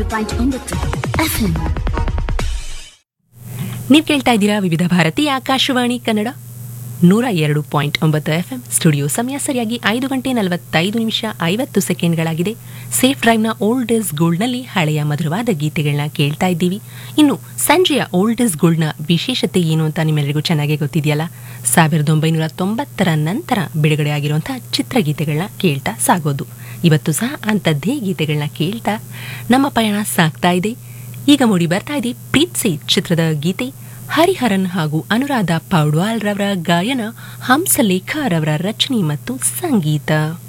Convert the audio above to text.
point ಒಂಬತ್ತು FM ನೀವು ಕೇಳ್ತಾ ಇದ್ದೀರಾ ವಿವಿಧ ಭಾರತಿ ಆಕಾಶವಾಣಿ ಕನ್ನಡ ನೂರ ಎರಡು ಪಾಯಿಂಟ್ ಒಂಬತ್ತು ಎಫ್ ಎಂ ಸ್ಟುಡಿಯೋ ಸಮಯ ಸರಿಯಾಗಿ ಐದು ಗಂಟೆ ನಲವತ್ತೈದು ನಿಮಿಷ ಐವತ್ತು ಸೆಕೆಂಡ್ಗಳಾಗಿದೆ ಸೇಫ್ ಡ್ರೈವ್ನ ಓಲ್ಡ್ ಇಸ್ ಗೋಲ್ಡ್ನಲ್ಲಿ ಹಳೆಯ ಮಧುರವಾದ ಗೀತೆಗಳನ್ನ ಕೇಳ್ತಾ ಇದ್ದೀವಿ ಇನ್ನು ಸಂಜೆಯ ಓಲ್ಡ್ ಇಸ್ ಗೋಲ್ಡ್ನ ವಿಶೇಷತೆ ಏನು ಅಂತ ನಿಮ್ಮೆಲ್ಲರಿಗೂ ಚೆನ್ನಾಗೇ ಗೊತ್ತಿದೆಯಲ್ಲ ಸಾವಿರದ ಒಂಬೈನೂರ ತೊಂಬತ್ತರ ನಂತರ ಬಿಡುಗಡೆ ಆಗಿರುವಂತಹ ಚಿತ್ರಗೀತೆಗಳನ್ನ ಕೇಳ್ತಾ ಸಾಗೋದು ಇವತ್ತು ಸಹ ಅಂಥದ್ದೇ ಗೀತೆಗಳನ್ನ ಕೇಳ್ತಾ ನಮ್ಮ ಪಯಣ ಸಾಗ್ತಾ ಇದೆ ಈಗ ಮೂಡಿ ಬರ್ತಾ ಇದೆ ಪ್ರೀತ್ಸಿ ಚಿತ್ರದ ಗೀತೆ ಹರಿಹರನ್ ಹಾಗೂ ಅನುರಾಧ ಪೌಡ್ವಾಲ್ ರವರ ಗಾಯನ ಹಂಸಲೇಖ ರವರ ರಚನೆ ಮತ್ತು ಸಂಗೀತ